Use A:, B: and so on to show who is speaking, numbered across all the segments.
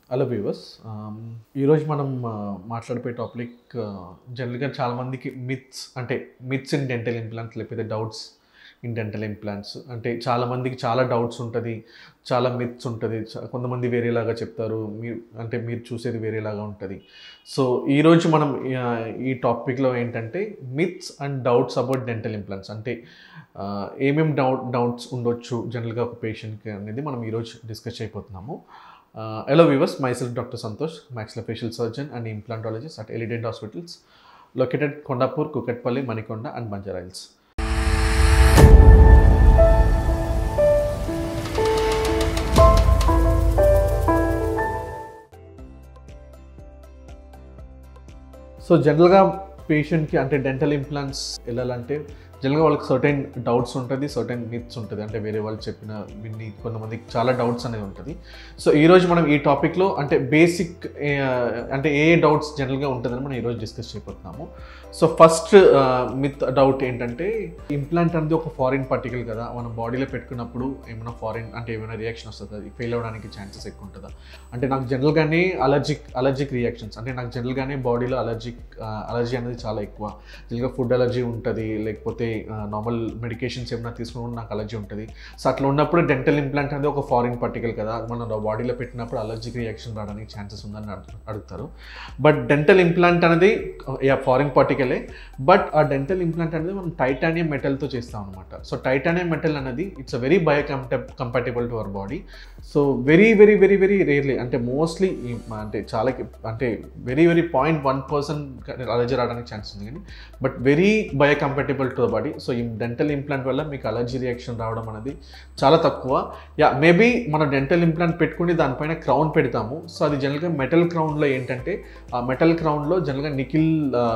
A: hello viewers ఈరోజు మనం ఆ, మాట్లాడిపోయే టాపిక్ జనరల్గా చాలామందికి మిత్స్ అంటే మిత్స్ ఇన్ డెంటల్ ఇంప్లాంట్స్ లేకపోతే డౌట్స్ ఇన్ డెంటల్ ఇంప్లాంట్స్ అంటే చాలామందికి చాలా డౌట్స్ ఉంటుంది చాలా మిత్స్ ఉంటుంది చా- కొంతమంది వేరేలాగా చెప్తారు మీరు అంటే మీరు చూసేది వేరేలాగా ఉంటుంది సో ఈరోజు మనం ఆ, ఈ టాపిక్లో ఏంటంటే myths and doubts about dental implants అంటే ఆ, ఏమేం డౌట్ డౌట్స్ ఉండొచ్చు జనరల్గా ఒక పేషెంట్కి అనేది మనం ఈరోజు డిస్కస్ అయిపోతున్నాము hello viewers myself doctor Santosh maxillofacial surgeon and implantologist at Elident hospitals located Kondapur Kukatpally Manikonda and Banjara Hills so జనరల్గా పేషెంట్కి అంటే డెంటల్ ఇంప్లాంట్స్ వెళ్ళాలంటే జనరల్గా వాళ్ళకి సర్టెన్ డౌట్స్ ఉంటుంది సర్టెన్ మిత్స్ ఉంటుంది అంటే వేరే వాళ్ళు చెప్పిన విన్ని కొంతమందికి చాలా డౌట్స్ అనేది ఉంటుంది సో ఈరోజు మనం ఈ టాపిక్లో అంటే బేసిక్ అంటే ఏ డౌట్స్ జనరల్గా ఉంటుందని మనం ఈరోజు డిస్కస్ చేయబోతున్నాము సో ఫస్ట్ మిత్ డౌట్ ఏంటంటే ఇంప్లాంట్ అనేది ఒక ఫారిన్ పార్టికల్ కదా మన బాడీలో పెట్టుకున్నప్పుడు ఏమైనా ఫారిన్ అంటే ఏమైనా రియాక్షన్ వస్తుంది అది ఫెయిల్ అవ్వడానికి ఛాన్సెస్ ఎక్కువ ఉంటుందా అంటే నాకు జనరల్గానే అలర్జిక్ అలర్జిక్ రియాక్షన్స్ అంటే నాకు జనరల్గానే బాడీలో అలర్జిక్ అలర్జీ అనేది చాలా ఎక్కువ జనరల్గా ఫుడ్ అలర్జీ ఉంటుంది లేకపోతే నార్మల్ మెడికేషన్స్ ఏమైనా తీసుకున్నప్పుడు నాకు అలర్జీ ఉంటుంది సో అట్లా ఉన్నప్పుడు డెంటల్ ఇంప్లాంట్ అనేది ఒక ఫారిన్ పార్టికల్ కదా మన బాడీలో పెట్టినప్పుడు అలర్జిక్ రియాక్షన్ రావడానికి ఛాన్సెస్ ఉందని అడుగు- అడుగుతారు బట్ డెంటల్ ఇంప్లాంట్ అనేది యా ఫారిన్ పార్టికలే బట్ ఆ డెంటల్ ఇంప్లాంట్ అనేది మనం టైటానియం మెటల్తో చేస్తాం అనమాట సో టైటానియం మెటల్ అనేది it's a very biocompatible to our body so very very very very rarely అంటే మోస్ట్లీ అంటే చాలా అంటే very very point one percent allergy రావడానికి ఛాన్స్ ఉంది కానీ but very biocompatible to the body so ఈ dental implant వల్ల మీకు అలర్జీ రియాక్షన్ రావడం అనేది చాలా తక్కువ యా మేబీ మన డెంటల్ ఇంప్లాంట్ పెట్టుకుని దానిపైన క్రౌన్ పెడతాము సో అది జనరల్గా మెటల్ క్రౌన్లో ఏంటంటే ఆ మెటల్ క్రౌన్లో జనరల్గా నికిల్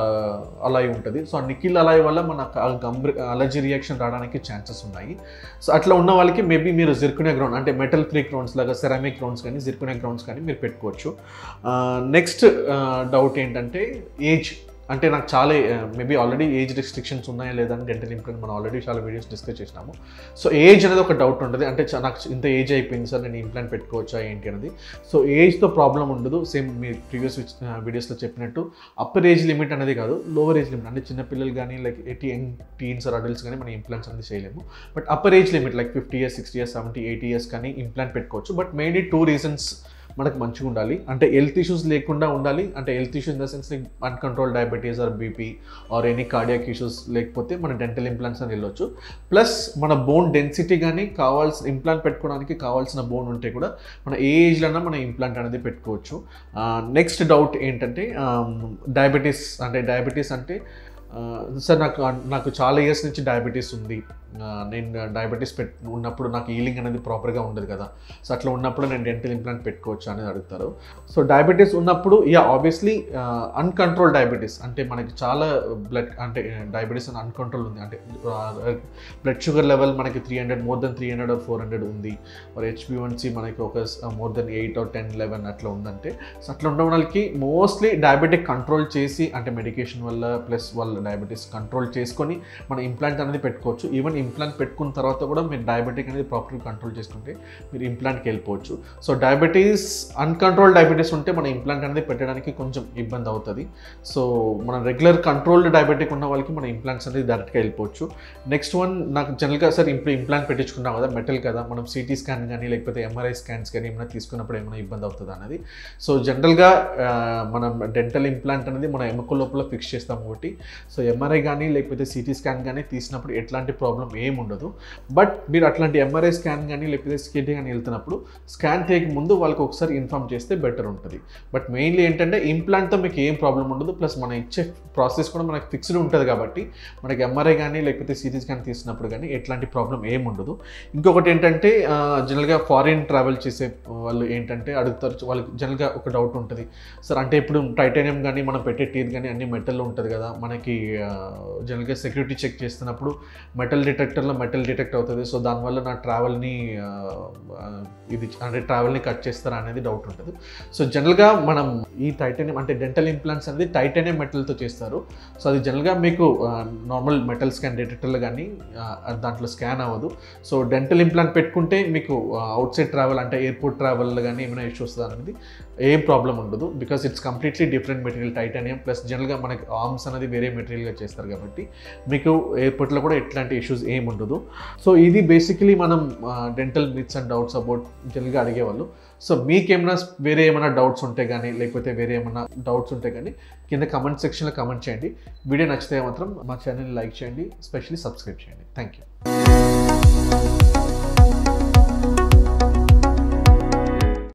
A: అలాయ్ ఉంటుంది సో ఆ నికిల్ అలాయ్ వల్ల మన గమ్ అలర్జీ రియాక్షన్ రావడానికి ఛాన్సెస్ ఉన్నాయి సో అట్లా ఉన్న వాళ్ళకి మేబీ మీరు జిర్కునే గ్రౌండ్ అంటే మెటల్ ఫ్రీ గ్రౌండ్స్ లాగా సెరామిక్ గ్రౌండ్స్ కానీ జిర్కునే గ్రౌండ్స్ కానీ మీరు పెట్టుకోవచ్చు నెక్స్ట్ డౌట్ ఏంటంటే ఏజ్ అంటే నాకు చాలా మేబీ ఆల్రెడీ ఏజ్ రిస్ట్రిక్షన్స్ ఉన్నాయా లేదా అని డెంటల్ ఇంప్లాంట్ మనం ఆల్రెడీ చాలా వీడియోస్ డిస్కస్ చేసినాము సో ఏజ్ అనేది ఒక డౌట్ ఉంటుంది అంటే చా- నాకు ఇంత ఏజ్ అయిపోయింది సార్ నేను ఇంప్లాంట్ పెట్టుకోవచ్చా ఏంటి అనేది సో ఏజ్తో ప్రాబ్లం ఉండదు సేమ్ మీ ప్రీవియస్ వీడియోస్లో చెప్పినట్టు అప్పర్ ఏజ్ లిమిట్ అనేది కాదు లోవర్ ఏజ్ లిమిట్ అంటే చిన్నపిల్లలు కానీ like eighty young teens or adults కానీ మనం ఇంప్లాంట్స్ అనేది చేయలేము but upper age limit like fifty years sixty years seventy eighty years కానీ ఇంప్లాంట్ పెట్టుకోవచ్చు బట్ మెయిన్లీ టూ రీజన్స్ మనకు మంచిగా ఉండాలి అంటే హెల్త్ ఇష్యూస్ లేకుండా ఉండాలి అంటే health issues in the sense uncontrol diabetes or BP or any cardiac issues లేకపోతే మన డెంటల్ ఇంప్లాంట్స్ అని వెళ్ళొచ్చు ప్లస్ మన బోన్ డెన్సిటీ కానీ కావాల్సిన ఇంప్లాంట్ పెట్టుకోవడానికి కావాల్సిన బోన్ ఉంటే కూడా మన ఏ ఏజ్లోనా మన ఇంప్లాంట్ అనేది పెట్టుకోవచ్చు నెక్స్ట్ డౌట్ ఏంటంటే డయాబెటీస్ అంటే డయాబెటీస్ అంటే సార్ నాకు నాకు చాలా ఇయర్స్ నుంచి డయాబెటీస్ ఉంది ఆ, నేను డయాబెటీస్ పెట్ ఉన్నప్పుడు నాకు హీలింగ్ అనేది ప్రాపర్గా ఉండదు కదా సో అట్లా ఉన్నప్పుడు నేను డెంటల్ ఇంప్లాంట్ పెట్టుకోవచ్చు అనేది అడుగుతారు సో డయాబెటీస్ ఉన్నప్పుడు యా ఆబ్వియస్లీ అన్కంట్రోల్ డయాబెటీస్ అంటే మనకి చాలా బ్లడ్ అంటే డయాబెటీస్ అని అన్కంట్రోల్ ఉంది అంటే బ్లడ్ షుగర్ లెవెల్ మనకి three hundred more than three hundred or four hundred ఉంది మరి హెచ్బివన్సీ మనకి ఒక more than eight or ten eleven అట్లా ఉందంటే సో అట్లా ఉన్న వాళ్ళకి మోస్ట్లీ డయాబెటిక్ కంట్రోల్ చేసి అంటే మెడికేషన్ వల్ల ప్లస్ వాళ్ళ డయాబెటీస్ కంట్రోల్ చేసుకొని మన ఇంప్లాంట్ అనేది పెట్టుకోవచ్చు ఈవెన్ ఇంప్లాంట్ పెట్టుకున్న తర్వాత కూడా మీరు డయాబెటిక్ అనేది ప్రాపర్గా కంట్రోల్ చేసుకుంటే మీరు ఇంప్లాంట్కి వెళ్ళిపోవచ్చు సో డయాబెటీస్ అన్కంట్రోల్ డయాబెటీస్ ఉంటే మన ఇంప్లాంట్ అనేది పెట్టడానికి కొంచెం ఇబ్బంది అవుతుంది సో మన రెగ్యులర్ కంట్రోల్డ్ డయాబెటిక్ ఉన్న వాళ్ళకి మన ఇంప్లాంట్స్ అనేది డైరెక్ట్గా వెళ్ళిపోవచ్చు నెక్స్ట్ వన్ నాకు జనరల్గా సార్ ఇప్పుడు ఇంప్లాంట్ పెట్టించుకున్నాం కదా మెటల్ కదా మనం సిటీ స్కాన్ కానీ లేకపోతే ఎంఆర్ఐ స్కాన్స్ కానీ ఏమైనా తీసుకున్నప్పుడు ఏమైనా ఇబ్బంది అవుతుంది అనేది సో జనరల్గా మనం డెంటల్ ఇంప్లాంట్ అనేది మన ఎముక లోపల ఫిక్స్ చేస్తాం ఒకటి సో ఎంఆర్ఐ కానీ లేకపోతే సిటీ స్కాన్ కానీ తీసినప్పుడు ఎట్లాంటి ప్రాబ్లం ఏం ఉండదు బట్ మీరు అట్లాంటి ఎంఆర్ఐ స్కాన్ కానీ లేకపోతే సిటీ కానీ వెళ్తున్నప్పుడు స్కాన్ చేయక ముందు వాళ్ళకి ఒకసారి ఇన్ఫామ్ చేస్తే బెటర్ ఉంటుంది బట్ మెయిన్లీ ఏంటంటే ఇంప్లాంట్తో మీకు ఏం ప్రాబ్లం ఉండదు ప్లస్ మనం ఇచ్చే ప్రాసెస్ కూడా మనకి ఫిక్స్డ్ ఉంటుంది కాబట్టి మనకి ఎంఆర్ఐ కానీ లేకపోతే సిటీ స్కాన్ తీసినప్పుడు కానీ ఎట్లాంటి ప్రాబ్లం ఏం ఉండదు ఇంకొకటి ఏంటంటే జనరల్గా ఫారిన్ ట్రావెల్ చేసే వాళ్ళు ఏంటంటే అడుగుతారు వాళ్ళకి జనరల్గా ఒక డౌట్ ఉంటుంది సార్ అంటే ఇప్పుడు టైటానియం కానీ మనం పెట్టే టీత్ కానీ అన్ని మెటల్ ఉంటుంది కదా మనకి జనరల్గా సెక్యూరిటీ చెక్ చేస్తున్నప్పుడు మెటల్ డిటెక్ట్ డిటెక్టర్లో మెటల్ డిటెక్ట్ అవుతుంది సో దానివల్ల నా ట్రావెల్ని ఇది అంటే ట్రావెల్ని కట్ చేస్తారా అనేది డౌట్ ఉంటుంది సో జనరల్గా మనం ఈ టైటానియం అంటే డెంటల్ ఇంప్లాంట్స్ అనేది టైటానియం మెటల్తో చేస్తారు సో అది జనరల్గా మీకు నార్మల్ మెటల్ స్కాన్ డిటెక్టర్లు కానీ దాంట్లో స్కాన్ అవ్వదు సో డెంటల్ ఇంప్లాంట్ పెట్టుకుంటే మీకు అవుట్ సైడ్ ట్రావెల్ అంటే ఎయిర్పోర్ట్ ట్రావెల్ కానీ ఏమైనా ఇష్యూస్ వస్తుంది అనేది ఏం ప్రాబ్లం ఉండదు because it's completely different material titanium plus జనరల్గా మనకి ఆర్మ్స్ అనేది వేరే మెటీరియల్గా చేస్తారు కాబట్టి మీకు ఎయిర్పోర్ట్లో కూడా ఎట్లాంటి ఇష్యూస్ ఏం ఉండదు సో ఇది బేసికలీ మనం dental myths and doubts about జనరల్గా అడిగేవాళ్ళు సో మీకేమైనా వేరే ఏమైనా డౌట్స్ ఉంటే కానీ లేకపోతే వేరే ఏమైనా డౌట్స్ ఉంటే కానీ కింద కమెంట్ సెక్షన్లో కమెంట్ చేయండి వీడియో నచ్చితే మాత్రం మా ఛానల్ లైక్ చేయండి స్పెషల్లీ సబ్స్క్రైబ్ చేయండి థ్యాంక్ యూ